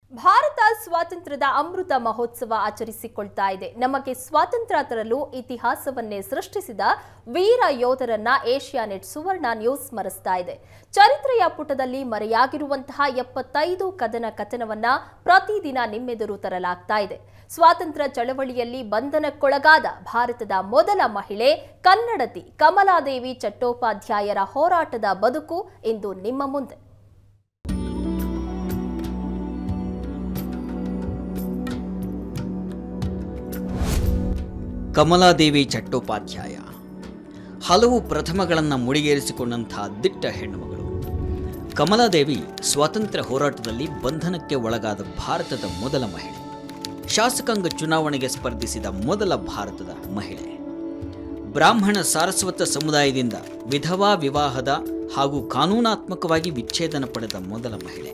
ಭಾರತ ಸ್ವಾತಂತ್ರ್ಯದ ಅಮೃತ ಮಹೋತ್ಸವ ಆಚರಿಸಿಕೊಳ್ತಾ ಇದೆ ನಮಗೆ ಸ್ವಾತಂತ್ರ್ಯ ತರಲು ಇತಿಹಾಸವನ್ನೇ ಸೃಷ್ಟಿಸಿದ ವೀರ ಯೋಧರನ್ನ ಏಷ್ಯಾನೆಟ್ ಸುವರ್ಣ ನ್ಯೂಸ್ ಸ್ಮರಿಸ್ತಾ ಇದೆ ಚರಿತ್ರೆಯ ಪುಟದಲ್ಲಿ ಮರೆಯಾಗಿರುವಂತಹ ಎಪ್ಪತ್ತೈದು ಕದನ ಕಥನವನ್ನ ಪ್ರತಿದಿನ ನಿಮ್ಮೆದುರು ತರಲಾಗ್ತಾ ಇದೆ ಸ್ವಾತಂತ್ರ್ಯ ಚಳವಳಿಯಲ್ಲಿ ಬಂಧನಕ್ಕೊಳಗಾದ ಭಾರತದ ಮೊದಲ ಮಹಿಳೆ ಕನ್ನಡತಿ ಕಮಲಾದೇವಿ ಚಟ್ಟೋಪಾಧ್ಯಾಯರ ಹೋರಾಟದ ಬದುಕು ಇಂದು ನಿಮ್ಮ ಮುಂದೆ ಕಮಲಾದೇವಿ ಚಟ್ಟೋಪಾಧ್ಯಾಯ ಹಲವು ಪ್ರಥಮಗಳನ್ನು ಮುಡಿಗೇರಿಸಿಕೊಂಡಂತಹ ದಿಟ್ಟ ಹೆಣ್ಣುಮಗಳು ಕಮಲಾದೇವಿ ಸ್ವಾತಂತ್ರ್ಯ ಹೋರಾಟದಲ್ಲಿ ಬಂಧನಕ್ಕೆ ಒಳಗಾದ ಭಾರತದ ಮೊದಲ ಮಹಿಳೆ ಶಾಸಕಾಂಗ ಚುನಾವಣೆಗೆ ಸ್ಪರ್ಧಿಸಿದ ಮೊದಲ ಭಾರತದ ಮಹಿಳೆ ಬ್ರಾಹ್ಮಣ ಸಾರಸ್ವತ ಸಮುದಾಯದಿಂದ ವಿಧವಾ ವಿವಾಹದ ಹಾಗೂ ಕಾನೂನಾತ್ಮಕವಾಗಿ ವಿಚ್ಛೇದನ ಪಡೆದ ಮೊದಲ ಮಹಿಳೆ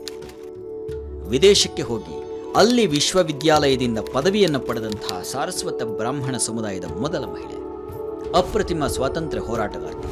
ವಿದೇಶಕ್ಕೆ ಹೋಗಿ ಅಲ್ಲಿ ವಿಶ್ವವಿದ್ಯಾಲಯದಿಂದ ಪದವಿಯನ್ನು ಪಡೆದಂತಹ ಸಾರಸ್ವತ ಬ್ರಾಹ್ಮಣ ಸಮುದಾಯದ ಮೊದಲ ಮಹಿಳೆ ಅಪ್ರತಿಮ ಸ್ವಾತಂತ್ರ್ಯ ಹೋರಾಟಗಾರ್ತಿ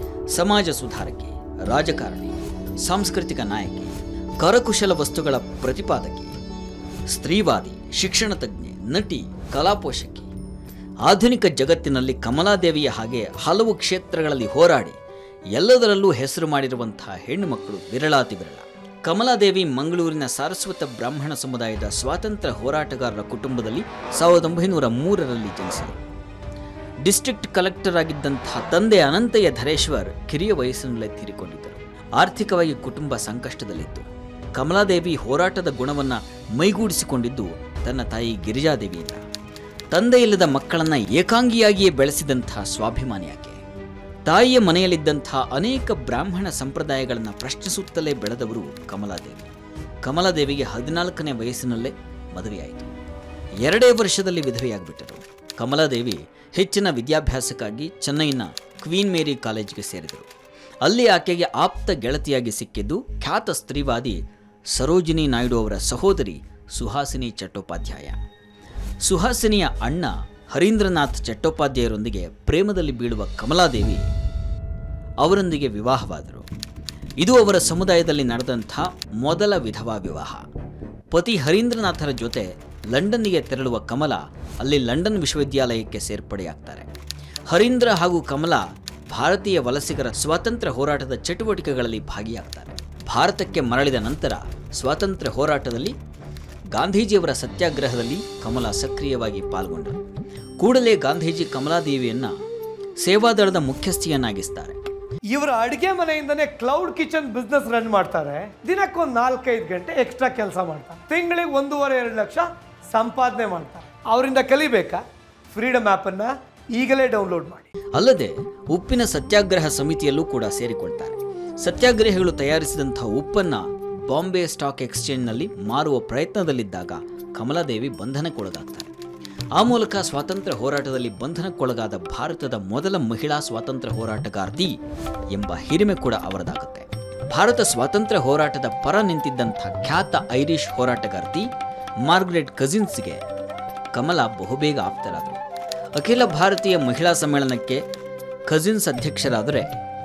ಸಮಾಜ ಸುಧಾರಕಿ ರಾಜಕಾರಣಿ ಸಾಂಸ್ಕೃತಿಕ ನಾಯಕಿ ಕರಕುಶಲ ವಸ್ತುಗಳ ಪ್ರತಿಪಾದಕಿ ಸ್ತ್ರೀವಾದಿ ಶಿಕ್ಷಣ ತಜ್ಞೆ ನಟಿ ಕಲಾಪೋಷಕಿ ಆಧುನಿಕ ಜಗತ್ತಿನಲ್ಲಿ ಕಮಲಾದೇವಿಯ ಹಾಗೆ ಹಲವು ಕ್ಷೇತ್ರಗಳಲ್ಲಿ ಹೋರಾಡಿ ಎಲ್ಲದರಲ್ಲೂ ಹೆಸರು ಮಾಡಿರುವಂತಹ ಹೆಣ್ಣು ಮಕ್ಕಳು ವಿರಳಾತಿ ವಿರಳ ಕಮಲಾದೇವಿ ಮಂಗಳೂರಿನ ಸಾರಸ್ವತ ಬ್ರಾಹ್ಮಣ ಸಮುದಾಯದ ಸ್ವಾತಂತ್ರ್ಯ ಹೋರಾಟಗಾರರ ಕುಟುಂಬದಲ್ಲಿ ಸಾವಿರದ ಒಂಬೈನೂರ ಮೂರರಲ್ಲಿ ಜನಿಸಿದರು ಡಿಸ್ಟ್ರಿಕ್ಟ್ ಕಲೆಕ್ಟರ್ ಆಗಿದ್ದಂತಹ ತಂದೆ ಅನಂತಯ್ಯ ಧರೇಶ್ವರ್ ಕಿರಿಯ ವಯಸ್ಸಿನಲ್ಲೇ ತೀರಿಕೊಂಡಿದ್ದರು ಆರ್ಥಿಕವಾಗಿ ಕುಟುಂಬ ಸಂಕಷ್ಟದಲ್ಲಿತ್ತು ಕಮಲಾದೇವಿ ಹೋರಾಟದ ಗುಣವನ್ನ ಮೈಗೂಡಿಸಿಕೊಂಡಿದ್ದು ತನ್ನ ತಾಯಿ ಗಿರಿಜಾದೇವಿಯಿಂದ ತಂದೆ ಇಲ್ಲದ ಮಕ್ಕಳನ್ನ ಏಕಾಂಗಿಯಾಗಿಯೇ ಬೆಳೆಸಿದಂತಹ ಸ್ವಾಭಿಮಾನಿ ಆಕೆ ತಾಯಿಯ ಮನೆಯಲ್ಲಿದ್ದಂತಹ ಅನೇಕ ಬ್ರಾಹ್ಮಣ ಸಂಪ್ರದಾಯಗಳನ್ನು ಪ್ರಶ್ನಿಸುತ್ತಲೇ ಬೆಳೆದವರು ಕಮಲಾದೇವಿ ಕಮಲಾದೇವಿಗೆ ಹದಿನಾಲ್ಕನೇ ವಯಸ್ಸಿನಲ್ಲೇ ಮದುವೆಯಾಯಿತು ಎರಡೇ ವರ್ಷದಲ್ಲಿ ವಿಧವೆಯಾಗ್ಬಿಟ್ಟರು ಕಮಲಾದೇವಿ ಹೆಚ್ಚಿನ ವಿದ್ಯಾಭ್ಯಾಸಕ್ಕಾಗಿ ಚೆನ್ನೈನ ಕ್ವೀನ್ ಮೇರಿ ಕಾಲೇಜಿಗೆ ಸೇರಿದರು ಅಲ್ಲಿ ಆಕೆಗೆ ಆಪ್ತ ಗೆಳತಿಯಾಗಿ ಸಿಕ್ಕಿದ್ದು ಖ್ಯಾತ ಸ್ತ್ರೀವಾದಿ ಸರೋಜಿನಿ ನಾಯ್ಡು ಅವರ ಸಹೋದರಿ ಸುಹಾಸಿನಿ ಚಟ್ಟೋಪಾಧ್ಯಾಯ ಸುಹಾಸಿನಿಯ ಅಣ್ಣ ಹರೀಂದ್ರನಾಥ್ ಚಟ್ಟೋಪಾಧ್ಯಾಯರೊಂದಿಗೆ ಪ್ರೇಮದಲ್ಲಿ ಬೀಳುವ ಕಮಲಾದೇವಿ ಅವರೊಂದಿಗೆ ವಿವಾಹವಾದರು ಇದು ಅವರ ಸಮುದಾಯದಲ್ಲಿ ನಡೆದಂಥ ಮೊದಲ ವಿಧವಾ ವಿವಾಹ ಪತಿ ಹರೀಂದ್ರನಾಥರ ಜೊತೆ ಲಂಡನ್ನಿಗೆ ತೆರಳುವ ಕಮಲ ಅಲ್ಲಿ ಲಂಡನ್ ವಿಶ್ವವಿದ್ಯಾಲಯಕ್ಕೆ ಸೇರ್ಪಡೆಯಾಗ್ತಾರೆ ಹರೀಂದ್ರ ಹಾಗೂ ಕಮಲ ಭಾರತೀಯ ವಲಸಿಗರ ಸ್ವಾತಂತ್ರ್ಯ ಹೋರಾಟದ ಚಟುವಟಿಕೆಗಳಲ್ಲಿ ಭಾಗಿಯಾಗ್ತಾರೆ ಭಾರತಕ್ಕೆ ಮರಳಿದ ನಂತರ ಸ್ವಾತಂತ್ರ್ಯ ಹೋರಾಟದಲ್ಲಿ ಗಾಂಧೀಜಿಯವರ ಸತ್ಯಾಗ್ರಹದಲ್ಲಿ ಕಮಲ ಸಕ್ರಿಯವಾಗಿ ಪಾಲ್ಗೊಂಡರು ಕೂಡಲೇ ಗಾಂಧೀಜಿ ಕಮಲಾದೇವಿಯನ್ನ ಸೇವಾದಳದ ಮುಖ್ಯಸ್ಥಿಯನ್ನಾಗಿಸ್ತಾರೆ ಇವರ ಅಡುಗೆ ಮನೆಯಿಂದನೇ ಕ್ಲೌಡ್ ಕಿಚನ್ ಬಿಸ್ನೆಸ್ ರನ್ ಮಾಡ್ತಾರೆ ದಿನಕ್ಕೊಂದು ನಾಲ್ಕೈದು ಗಂಟೆ ಎಕ್ಸ್ಟ್ರಾ ಕೆಲಸ ಮಾಡ್ತಾರೆ ತಿಂಗಳಿಗೆ ಒಂದೂವರೆ ಎರಡು ಲಕ್ಷ ಸಂಪಾದನೆ ಮಾಡ್ತಾರೆ ಅವರಿಂದ ಕಲಿಬೇಕಾ ಫ್ರೀಡಮ್ ಆ್ಯಪನ್ನು ಈಗಲೇ ಡೌನ್ಲೋಡ್ ಮಾಡಿ ಅಲ್ಲದೆ ಉಪ್ಪಿನ ಸತ್ಯಾಗ್ರಹ ಸಮಿತಿಯಲ್ಲೂ ಕೂಡ ಸೇರಿಕೊಳ್ತಾರೆ ಸತ್ಯಾಗ್ರಹಿಗಳು ತಯಾರಿಸಿದಂತಹ ಉಪ್ಪನ್ನ ಬಾಂಬೆ ಸ್ಟಾಕ್ ಎಕ್ಸ್ಚೇಂಜ್ನಲ್ಲಿ ಮಾರುವ ಪ್ರಯತ್ನದಲ್ಲಿದ್ದಾಗ ಕಮಲಾದೇವಿ ಬಂಧನಕ್ಕೊಳಗಾಗ್ತಾರೆ ಆ ಮೂಲಕ ಸ್ವಾತಂತ್ರ್ಯ ಹೋರಾಟದಲ್ಲಿ ಬಂಧನಕ್ಕೊಳಗಾದ ಭಾರತದ ಮೊದಲ ಮಹಿಳಾ ಸ್ವಾತಂತ್ರ್ಯ ಹೋರಾಟಗಾರ್ತಿ ಎಂಬ ಹಿರಿಮೆ ಕೂಡ ಅವರದಾಗುತ್ತೆ ಭಾರತ ಸ್ವಾತಂತ್ರ್ಯ ಹೋರಾಟದ ಪರ ನಿಂತಿದ್ದಂಥ ಖ್ಯಾತ ಐರಿಷ್ ಹೋರಾಟಗಾರ್ತಿ ಮಾರ್ಗ್ರೆಟ್ ಕಜಿನ್ಸ್ಗೆ ಕಮಲ ಬಹುಬೇಗ ಆಪ್ತರಾದರು ಅಖಿಲ ಭಾರತೀಯ ಮಹಿಳಾ ಸಮ್ಮೇಳನಕ್ಕೆ ಕಜಿನ್ಸ್ ಅಧ್ಯಕ್ಷರಾದರೆ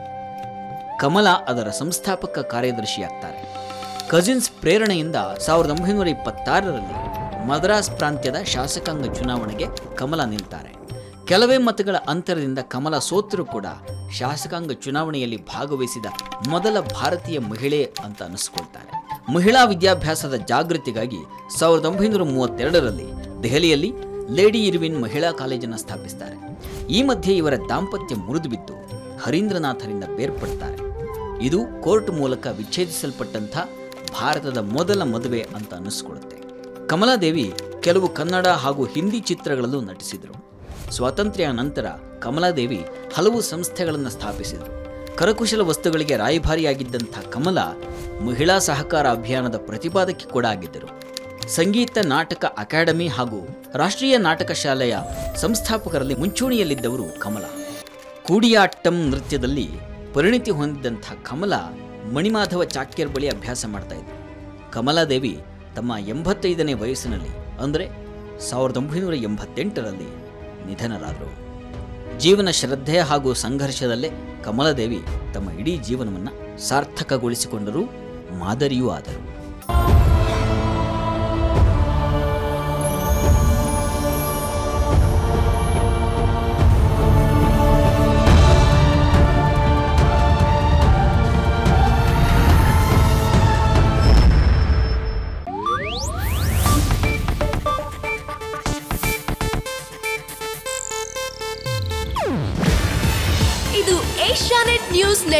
ಕಮಲ ಅದರ ಸಂಸ್ಥಾಪಕ ಕಾರ್ಯದರ್ಶಿಯಾಗ್ತಾರೆ ಕಜಿನ್ಸ್ ಪ್ರೇರಣೆಯಿಂದ ಸಾವಿರದ ಒಂಬೈನೂರ ಇಪ್ಪತ್ತಾರರಲ್ಲಿ ಮದ್ರಾಸ್ ಪ್ರಾಂತ್ಯದ ಶಾಸಕಾಂಗ ಚುನಾವಣೆಗೆ ಕಮಲ ನಿಲ್ತಾರೆ ಕೆಲವೇ ಮತಗಳ ಅಂತರದಿಂದ ಕಮಲ ಸೋತರೂ ಕೂಡ ಶಾಸಕಾಂಗ ಚುನಾವಣೆಯಲ್ಲಿ ಭಾಗವಹಿಸಿದ ಮೊದಲ ಭಾರತೀಯ ಮಹಿಳೆ ಅಂತ ಅನಿಸ್ಕೊಳ್ತಾರೆ ಮಹಿಳಾ ವಿದ್ಯಾಭ್ಯಾಸದ ಜಾಗೃತಿಗಾಗಿ ಸಾವಿರದ ಒಂಬೈನೂರ ಮೂವತ್ತೆರಡರಲ್ಲಿ ದೆಹಲಿಯಲ್ಲಿ ಲೇಡಿ ಇರ್ವಿನ್ ಮಹಿಳಾ ಕಾಲೇಜನ್ನು ಸ್ಥಾಪಿಸ್ತಾರೆ ಈ ಮಧ್ಯೆ ಇವರ ದಾಂಪತ್ಯ ಮುರಿದು ಬಿದ್ದು ಹರೀಂದ್ರನಾಥರಿಂದ ಬೇರ್ಪಡ್ತಾರೆ ಇದು ಕೋರ್ಟ್ ಮೂಲಕ ವಿಚ್ಛೇದಿಸಲ್ಪಟ್ಟಂಥ ಭಾರತದ ಮೊದಲ ಮದುವೆ ಅಂತ ಅನ್ನಿಸ್ಕೊಳ್ಳುತ್ತೆ ಕಮಲಾದೇವಿ ಕೆಲವು ಕನ್ನಡ ಹಾಗೂ ಹಿಂದಿ ಚಿತ್ರಗಳಲ್ಲೂ ನಟಿಸಿದರು ಸ್ವಾತಂತ್ರ್ಯ ನಂತರ ಕಮಲಾದೇವಿ ಹಲವು ಸಂಸ್ಥೆಗಳನ್ನು ಸ್ಥಾಪಿಸಿದರು ಕರಕುಶಲ ವಸ್ತುಗಳಿಗೆ ರಾಯಭಾರಿಯಾಗಿದ್ದಂಥ ಕಮಲ ಮಹಿಳಾ ಸಹಕಾರ ಅಭಿಯಾನದ ಪ್ರತಿಪಾದಕಿ ಕೂಡ ಆಗಿದ್ದರು ಸಂಗೀತ ನಾಟಕ ಅಕಾಡೆಮಿ ಹಾಗೂ ರಾಷ್ಟ್ರೀಯ ನಾಟಕ ಶಾಲೆಯ ಸಂಸ್ಥಾಪಕರಲ್ಲಿ ಮುಂಚೂಣಿಯಲ್ಲಿದ್ದವರು ಕಮಲ ಕೂಡಿಯಾಟ್ಟಂ ನೃತ್ಯದಲ್ಲಿ ಪರಿಣಿತಿ ಹೊಂದಿದ್ದಂಥ ಕಮಲ ಮಣಿಮಾಧವ ಚಾಕ್ಯರ್ ಬಳಿ ಅಭ್ಯಾಸ ಮಾಡ್ತಾ ಇದ್ರು ಕಮಲಾದೇವಿ ತಮ್ಮ ಎಂಬತ್ತೈದನೇ ವಯಸ್ಸಿನಲ್ಲಿ ಅಂದರೆ ಸಾವಿರದ ಒಂಬೈನೂರ ಎಂಬತ್ತೆಂಟರಲ್ಲಿ ನಿಧನರಾದರು ಜೀವನ ಶ್ರದ್ಧೆ ಹಾಗೂ ಸಂಘರ್ಷದಲ್ಲೇ ಕಮಲಾದೇವಿ ತಮ್ಮ ಇಡೀ ಜೀವನವನ್ನು ಸಾರ್ಥಕಗೊಳಿಸಿಕೊಂಡರೂ ಮಾದರಿಯೂ ಆದರು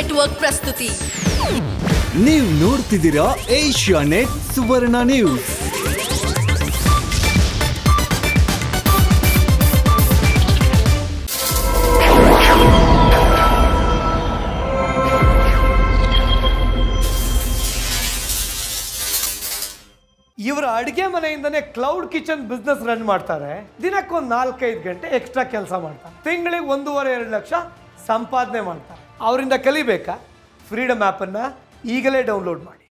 ನೆಟ್ವರ್ಕ್ ಪ್ರಸ್ತುತಿ ನೀವು ನೋಡ್ತಿದ್ದೀರಾ ಏಷ್ಯಾ ನೆಟ್ ಸುವರ್ಣ ನ್ಯೂಸ್ ಇವರ ಅಡುಗೆ ಮನೆಯಿಂದನೇ ಕ್ಲೌಡ್ ಕಿಚನ್ ಬಿಸ್ನೆಸ್ ರನ್ ಮಾಡ್ತಾರೆ ದಿನಕ್ಕೊಂದು ನಾಲ್ಕೈದು ಗಂಟೆ ಎಕ್ಸ್ಟ್ರಾ ಕೆಲಸ ಮಾಡ್ತಾರೆ ತಿಂಗಳಿಗೆ ಒಂದೂವರೆ ಎರಡು ಲಕ್ಷ ಸಂಪಾದನೆ ಮಾಡ್ತಾರೆ ಅವರಿಂದ ಕಲಿಬೇಕಾ ಫ್ರೀಡಮ್ ಆ್ಯಪನ್ನು ಈಗಲೇ ಡೌನ್ಲೋಡ್ ಮಾಡಿ